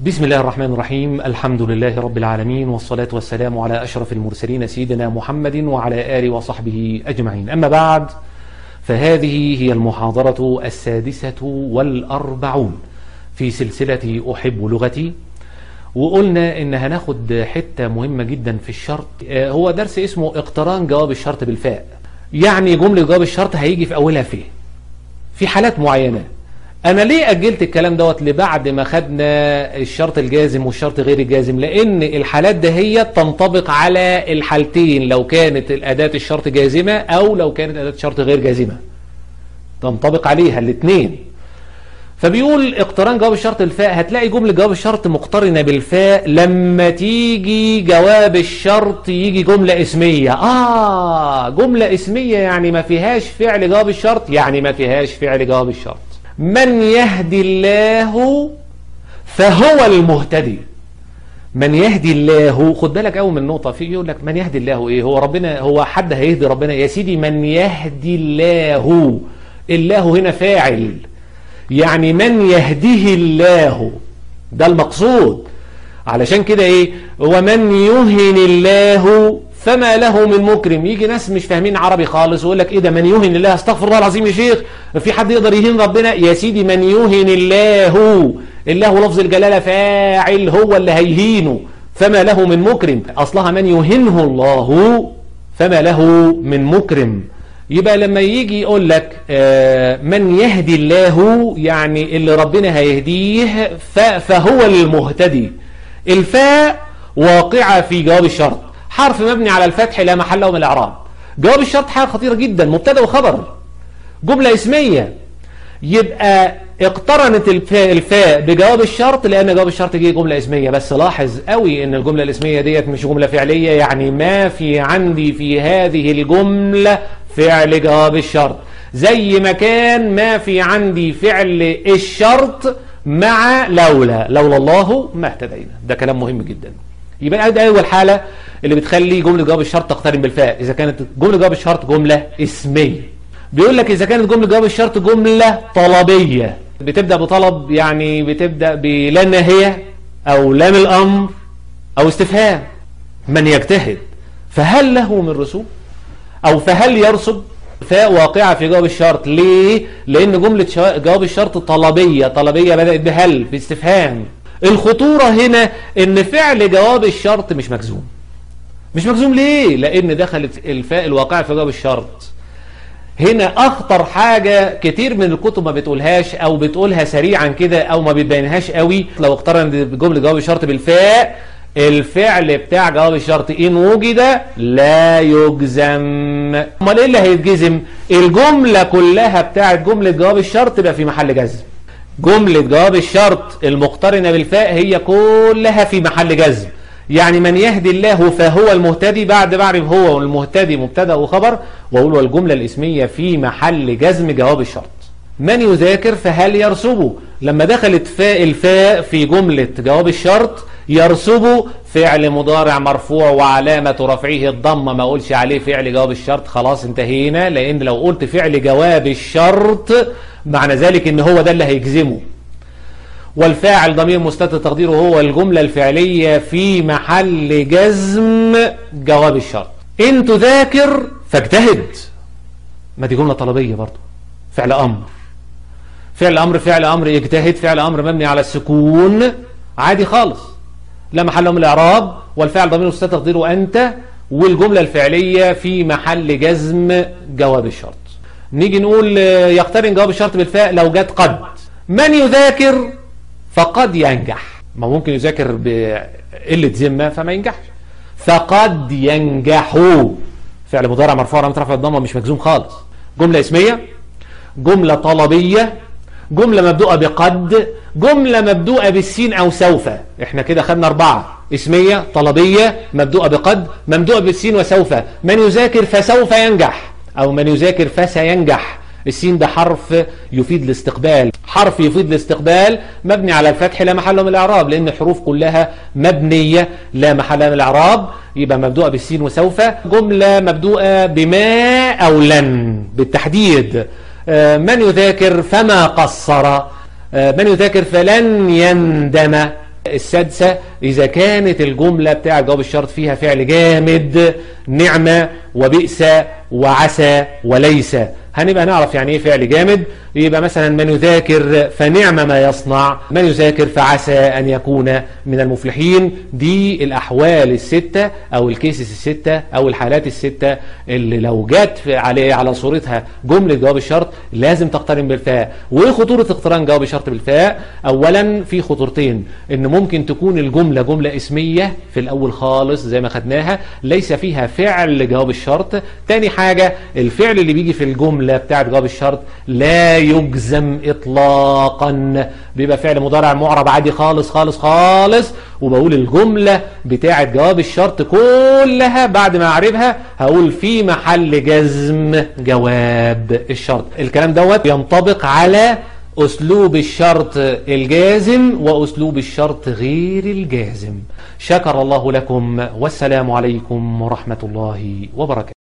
بسم الله الرحمن الرحيم الحمد لله رب العالمين والصلاة والسلام على أشرف المرسلين سيدنا محمد وعلى آله وصحبه أجمعين أما بعد فهذه هي المحاضرة السادسة والأربعون في سلسلة أحب لغتي وقلنا إن هناخد حتة مهمة جدا في الشرط آه، هو درس اسمه اقتران جواب الشرط بالفاء يعني جملة جواب الشرط هيجي في أولها فيه في حالات معينة انا ليه اجلت الكلام دوت لبعد ما خدنا الشرط الجازم والشرط غير الجازم لان الحالات ده هي تنطبق على الحالتين لو كانت الاداة الشرط جازمة او لو كانت اداة الشرط غير جازمة تنطبق عليها الاثنين فبيقول اقتران جواب الشرط الفاء هتلاقي جملة جواب الشرط مقترنة بالفاء لما تيجي جواب الشرط يجي جملة اسمية اه جملة اسمية يعني ما فيهاش فعل جواب الشرط يعني ما فيهاش فعل جواب الشرط من يهدي الله فهو المهتدي من يهدي الله خد بالك قوي من النقطة في يقول لك من يهدي الله ايه هو ربنا هو حد هيهدي ربنا يا سيدي من يهدي الله الله هنا فاعل يعني من يهديه الله ده المقصود علشان كده ايه ومن يهن الله فما له من مكرم يجي ناس مش فاهمين عربي خالص ويقول لك ايه ده من يهن الله استغفر الله العظيم يا شيخ في حد يقدر يهين ربنا يا سيدي من يهن الله الله لفظ الجلاله فاعل هو اللي هيهينه فما له من مكرم اصلها من يهنه الله فما له من مكرم يبقى لما يجي يقول لك آه، من يهدي الله يعني اللي ربنا هيهديه ف- فهو المهتدي الفاء واقعة في جواب الشرط حرف مبني على الفتح لا محل له من الاعراب جواب الشرط حاجه خطيره جدا مبتدا وخبر جمله اسميه يبقى اقترنت الفاء, الفاء بجواب الشرط لان جواب الشرط جه جمله اسميه بس لاحظ قوي ان الجمله الاسميه ديت مش جمله فعليه يعني ما في عندي في هذه الجمله فعل جواب الشرط زي ما كان ما في عندي فعل الشرط مع لولا لولا الله ما اهتدينا ده كلام مهم جدا يبقى ده اول حاله اللي بتخلي جمله جواب الشرط تقترن بالفاء اذا كانت جمله جواب الشرط جمله اسميه بيقول لك اذا كانت جمله جواب الشرط جمله طلبيه بتبدا بطلب يعني بتبدا بلا ناهيه او لام الامر او استفهام من يجتهد فهل له من رسول او فهل يرسب فاء واقعة في جواب الشرط ليه لان جملة شوا- جواب الشرط طلبية طلبية بدأت بهل في استفهام الخطورة هنا ان فعل جواب الشرط مش مجزوم مش مجزوم ليه لان دخلت الفاء الواقعة في جواب الشرط هنا اخطر حاجة كتير من الكتب ما بتقولهاش او بتقولها سريعا كده او ما بتبينهاش قوي لو اقترنت بجملة جواب الشرط بالفاء الفعل بتاع جواب الشرط ان وجد لا يجزم امال ايه اللي هيتجزم الجملة كلها بتاعت جملة جواب الشرط تبقى في محل جزم جملة جواب الشرط المقترنة بالفاء هي كلها في محل جزم يعني من يهدي الله فهو المهتدي بعد بعرف هو المهتدي مبتدا وخبر واقول والجملة الاسمية في محل جزم جواب الشرط من يذاكر فهل يرسب لما دخلت فاء الفاء في جملة جواب الشرط يرسب فعل مضارع مرفوع وعلامة رفعه الضمة ما اقولش عليه فعل جواب الشرط خلاص انتهينا لان لو قلت فعل جواب الشرط معنى ذلك ان هو ده اللي هيجزمه والفاعل ضمير مستتر تقديره هو الجملة الفعلية في محل جزم جواب الشرط ان تذاكر فاجتهد ما دي جملة طلبية برضو فعل امر فعل امر فعل امر اجتهد فعل امر مبني على السكون عادي خالص لا محل له من الاعراب والفعل ضمير مستتر تقديره انت والجملة الفعلية في محل جزم جواب الشرط نيجي نقول آه، يقترن جواب الشرط بالفاء لو جت قد من يذاكر فقد ينجح ما ممكن يذاكر بقلة ذمة فما ينجحش فقد ينجحوا فعل مضارع مرفوع علامة رفع الضمة مش مجزوم خالص جملة اسمية جملة طلبية جملة مبدوءة بقد جملة مبدوءة بالسين أو سوف احنا كده خدنا أربعة اسمية طلبية مبدوءة بقد ممدوءة بالسين وسوف من يذاكر فسوف ينجح أو من يذاكر فسينجح السين ده حرف يفيد الاستقبال حرف يفيد الاستقبال مبني على الفتح لا محل له من الاعراب لان الحروف كلها مبنيه لا محل لها من الاعراب يبقى مبدوءه بالسين وسوف جمله مبدوءه بما او لن بالتحديد آه، من يذاكر فما قصر آه، من يذاكر فلن يندم السادسة إذا كانت الجملة بتاع جواب الشرط فيها فعل جامد نعمة وبئس وعسى وليس هنبقى نعرف يعني ايه فعل جامد يبقى مثلا من يذاكر فنعم ما يصنع من يذاكر فعسى أن يكون من المفلحين دي الأحوال الستة أو الكيسز الستة أو الحالات الستة اللي لو جت على على صورتها جملة جواب الشرط لازم تقترن بالفاء وايه خطورة اقتران جواب الشرط بالفاء أولا في خطورتين إن ممكن تكون الجملة جملة اسمية في الأول خالص زي ما خدناها ليس فيها فعل جواب الشرط تاني حاجة الفعل اللي بيجي في الجملة بتاعت جواب الشرط لا يجزم اطلاقا بيبقى فعل مضارع معرب عادي خالص خالص خالص وبقول الجملة بتاعت جواب الشرط كلها بعد ما اعرفها هقول في محل جزم جواب الشرط الكلام دوت ينطبق على أسلوب الشرط الجازم وأسلوب الشرط غير الجازم شكر الله لكم والسلام عليكم ورحمة الله وبركاته